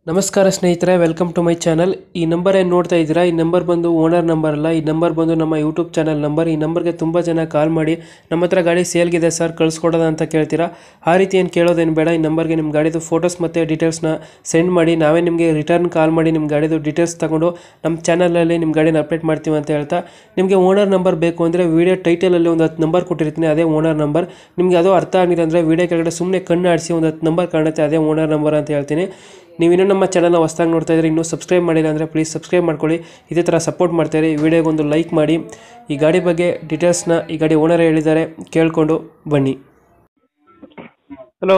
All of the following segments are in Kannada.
ನಮಸ್ಕಾರ ಸ್ನೇಹಿತರೆ ವೆಲ್ಕಮ್ ಟು ಮೈ ಚಾನಲ್ ಈ ನಂಬರ್ ಏನು ನೋಡ್ತಾ ಇದ್ದೀರಾ ಈ ನಂಬರ್ ಬಂದು ಓನರ್ ನಂಬರ್ ಅಲ್ಲ ಈ ನಂಬರ್ ಬಂದು ನಮ್ಮ ಯೂಟ್ಯೂಬ್ ಚಾನಲ್ ನಂಬರ್ ಈ ನಂಬರ್ಗೆ ತುಂಬ ಜನ ಕಾಲ್ ಮಾಡಿ ನಮ್ಮ ಹತ್ರ ಗಾಡಿ ಸೇಲ್ಗಿದೆ ಸರ್ ಕಳಿಸ್ಕೊಡೋದ ಅಂತ ಕೇಳ್ತೀರಾ ಆ ರೀತಿ ಏನು ಕೇಳೋದೇನು ಬೇಡ ಈ ನಂಬರ್ಗೆ ನಿಮ್ಮ ಗಾಡಿದು ಫೋಟೋಸ್ ಮತ್ತು ಡೀಟೇಲ್ಸ್ನ ಸೆಂಡ್ ಮಾಡಿ ನಾವೇ ನಿಮಗೆ ರಿಟರ್ನ್ ಕಾಲ್ ಮಾಡಿ ನಿಮ್ಮ ಗಾಡಿದು ಡೀಟೇಲ್ಸ್ ತಗೊಂಡು ನಮ್ಮ ಚಾನಲಲ್ಲಿ ನಿಮ್ಮ ಗಾಡಿನ ಅಪ್ಡೇಟ್ ಮಾಡ್ತೀವಿ ಅಂತ ಹೇಳ್ತಾ ನಿಮಗೆ ಓನರ್ ನಂಬರ್ ಬೇಕು ಅಂದರೆ ವೀಡಿಯೋ ಟೈಟಲಲ್ಲಿ ಒಂದು ಹತ್ತು ನಂಬರ್ ಕೊಟ್ಟಿರ್ತೀನಿ ಅದೇ ಓನರ್ ನಂಬರ್ ನಿಮಗೆ ಅದು ಅರ್ಥ ಆಗಿಲ್ಲ ಅಂದರೆ ವೀಡಿಯೋ ಕೆಳಗಡೆ ಸುಮ್ಮನೆ ಕಣ್ಣು ಆಡಿಸಿ ಒಂದು ಹತ್ತು ನಂಬರ್ ಕಾಣುತ್ತೆ ಅದೇ ಓನರ್ ನಂಬರ್ ಅಂತ ಹೇಳ್ತೀನಿ ನೀವು ಇನ್ನೂ ನಮ್ಮ ಚಾನಲ್ನ ಹೊಸ್ದಾಗಿ ನೋಡ್ತಾ ಇದ್ರೆ ಇನ್ನೂ ಸಬ್ಸ್ಕ್ರೈಬ್ ಮಾಡಿಲ್ಲ ಅಂದರೆ ಪ್ಲೀಸ್ ಸಬ್ಸ್ಕ್ರೈಬ್ ಮಾಡ್ಕೊಳ್ಳಿ ಇದೇ ಥರ ಸಪೋರ್ಟ್ ಮಾಡ್ತಾರೆ ಈ ವಿಡಿಯೋಗೆ ಒಂದು ಲೈಕ್ ಮಾಡಿ ಈ ಗಾಡಿ ಬಗ್ಗೆ ಡೀಟೇಲ್ಸ್ನ ಈ ಗಾಡಿ ಓನರ್ ಹೇಳಿದ್ದಾರೆ ಕೇಳಿಕೊಂಡು ಬನ್ನಿ ಹಲೋ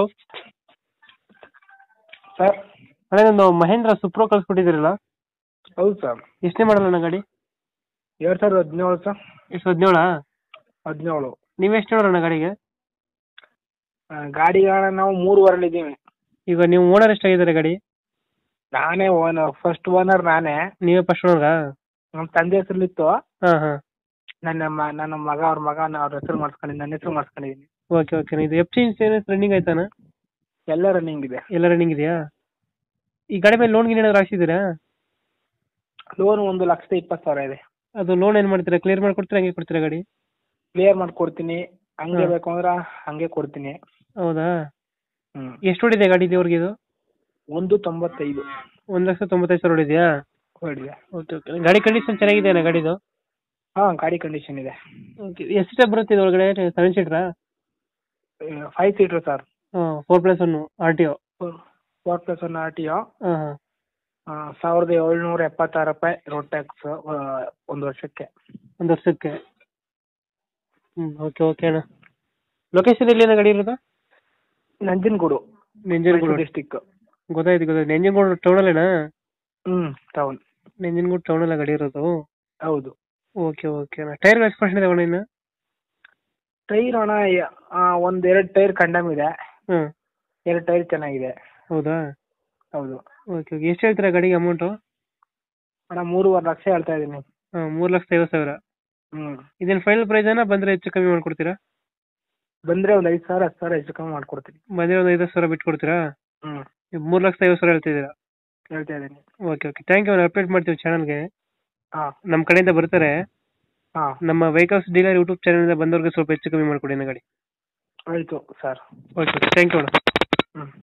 ಸರ್ ಅದೇ ಒಂದು ಮಹೇಂದ್ರ ಸುಪ್ರೋ ಕಳಿಸ್ಕೊಟ್ಟಿದ್ದೀರಲ್ಲ ಹೌದು ಸರ್ ಎಷ್ಟನೇ ಮಾಡಲ್ಲ ಗಾಡಿ ಎರಡು ಸಾವಿರದ ಹದಿನೇಳು ಸರ್ ಎಷ್ಟು ಹದಿನೇಳಾ ಹದಿನೇಳು ನೀವು ಎಷ್ಟು ನೋಡೋಣ ಗಾಡಿಗೆ ಆ, ಗಾಡಿಗಳನ್ನ ನಾವು ಮೂರುವರೆಲಿ ಇದ್ದೀವಿ ಈಗ ನೀವು ಓನರ್ ಎಷ್ಟಾಗಿದ್ದಾರೆ ಗಾಡಿ ನಾನೇ ಓನರ್ ಫಸ್ಟ್ ಓನರ್ ನಾನೇ ನೀವೇ ಫಸ್ಟ್ ಓನರಾ ನಮ್ಮ ತಂದೆ ಹೆಸರಲ್ಲಿತ್ತು ಹಾಂ ಹಾಂ ನನ್ನ ಮ ನನ್ನ ಮಗ ಅವ್ರ ಮಗ ಅವ್ರ ಹೆಸರು ಮಾಡಿಸ್ಕೊಂಡಿದ್ದೀನಿ ನನ್ನ ಹೆಸರು ಮಾಡಿಸ್ಕೊಂಡಿದ್ದೀನಿ ಓಕೆ ಓಕೆ ಇದು ಎಫ್ ಸಿ ಇನ್ಸೂರೆನ್ಸ್ ರನ್ನಿಂಗ್ ಆಯ್ತಾನ ಎಲ್ಲ ರನ್ನಿಂಗ್ ಇದೆ ಎಲ್ಲ ರನ್ನಿಂಗ್ ಇದೆಯಾ ಈ ಗಾಡಿ ಮೇಲೆ ಲೋನ್ ಏನಾದ್ರು ಹಾಕ್ಸಿದ್ದೀರಾ ಲೋನ್ ಒಂದು ಲಕ್ಷದ ಇಪ್ಪತ್ತು ಸಾವಿರ ಇದೆ ಅದು ಲೋನ್ ಏನು ಮಾಡ್ತೀರಾ ಕ್ಲಿಯರ್ ಮಾಡ್ಕೊಡ್ತೀರಾ ಹಂಗೆ ಕೊಡ್ತೀರಾ ಗಾಡಿ ಕ್ಲಿಯರ್ ಮಾಡ್ಕೊಡ್ತೀನಿ ಹಂಗೆ ಹಾ. ಬೇಕು ಅಂದ್ರೆ ಹಂಗೆ ಕೊಡ್ತೀನಿ ಹೌದಾ ಹ್ಞೂ ಎಷ್ಟು ಹೊಡಿದೆ ಗಾಡಿ ಇಲ್ಲಿವರೆಗೆ ಇದು ಒಂದು ತೊಂಬತ್ತೈದು ಒಂದು ಲಕ್ಷ ತೊಂಬತ್ತೈದು ಸಾವಿರ ಹೊಡಿದೆಯಾ ಹೊಡಿದೆ ಓಕೆ ಓಕೆ ಗಾಡಿ ಕಂಡೀಷನ್ ಚೆನ್ನಾಗಿದೆಯಾ ಗಾಡಿದು ಹಾಂ ಗಾಡಿ ಕಂಡೀಷನ್ ಇದೆ ಓಕೆ ಎಷ್ಟು ಸೀಟರ್ ಬರುತ್ತೆ ಇದು ಒಳಗಡೆ ಸೆವೆನ್ ಸೀಟ್ರಾ ಫೈವ್ ಸೀಟ್ರ್ ಸರ್ ಹಾಂ four plus one R T O four plus one R T O ಹಾಂ ಹಾಂ ಆ, ಸಾವಿರದ ಏಳ್ನೂರ ಎಪ್ಪತ್ತಾರು ರೂಪಾಯಿ ರೋಡ್ ಟ್ಯಾಕ್ಸ್ ಒಂದು ವರ್ಷಕ್ಕೆ ಒಂದು ವರ್ಷಕ್ಕೆ ಹ್ಞೂ ಓಕೆ ಓಕೆ ಅಣ್ಣ ಲೊಕೇಶನ್ ಎಲ್ಲಿ ಗಾಡಿ ಇರೋದು ನಂಜನಗೂಡು ನೆಂಜನಗೂಡು ಡಿಸ್ಟಿಕ್ ಗೊತ್ತಾಯ್ತು ಗೊತ್ತಾಯ್ತು ನೆಂಜನಗೂಡು ಟೌನಲ್ಲೇನಾ ಹ್ಮ್ ಟೌನ್ ನೆಂಜನಗೂಡು ಟೌನಲ್ಲ ಗಾಡಿ ಇರೋದು ಹೌದು ಓಕೆ ಓಕೆ ಅಣ್ಣ ಟೈರ್ ಎಷ್ಟು ಪರ್ಸೆಂಟ್ ಇದಾವಣ್ಣ ಇನ್ನು ಟೈರ್ ಅಣ್ಣ ಯ- ಆ, ಒಂದ್ ಎರಡು ಟೈರ್ ಕಂಡಮ್ ಇದೆ ಹಾಂ ಎರಡು ಟೈರ್ ಚೆನ್ನಾಗಿದೆ ಹೌದಾ ಹೌದು ಓಕೆ ಓಕೆ ಎಷ್ಟು ಹೇಳ್ತೀರಾ ಗಾಡಿಗೆ ಅಮೌಂಟು ಅಣ್ಣ ಮೂರುವರೆ ಲಕ್ಷ ಹೇಳ್ತಾ ಇದೀನಿ ಹಾಂ ಮೂರು ಲಕ್ಷದ ಐವತ್ತು ಸಾವಿರ ಹ್ಮ್ ಇದೇನು ಫೈನಲ್ ಪ್ರೈಸ್ ಏನೋ ಬಂದರೆ ಹೆಚ್ಚು ಕಮ್ಮಿ ಮಾಡ್ಕೊಡ್ತೀರಾ ಬಂದ್ರೆ ಒಂದ್ ಐದು ಸಾವಿರ ಹತ್ತು ಸಾವಿರ ಹೆಚ್ಚು ಕಮ್ಮಿ ಮಾಡ್ಕೊಡ್ತೀನಿ ಬಂದರೆ ಒಂದು ಐದು ಸಾವಿರ ಬಿಟ್ಟು ಕೊಡ್ತೀರಾ ಹ್ಮ್ ಮೂರು ಲಕ್ಷದ ಐವತ್ತು ಸಾವಿರ ಹೇಳ್ತಿದ್ದೀರಾ ಹೇಳ್ತಾ ಇದೀನಿ okay okay thank you update ಮಾಡ್ತೀವಿ ಚಾನಲ್ಗೆ ಹಾ ನಮ್ಮ ಕಡೆಯಿಂದ ಬರ್ತಾರೆ ಹಾ ನಮ್ಮ ವೆಹಿಕಲ್ಸ್ ಡೀಲರ್ ಯೂಟ್ಯೂಬ್ ಚಾನಲಿಂದ ಬಂದವ್ರಿಗೆ ಸ್ವಲ್ಪ ಹೆಚ್ಚು ಕಮ್ಮಿ ಮಾಡಿಕೊಡಿ ಗಾಡಿ ಆಯ್ತು sir okay okay thank you ಅಣ್ಣ ಹ್ಮ್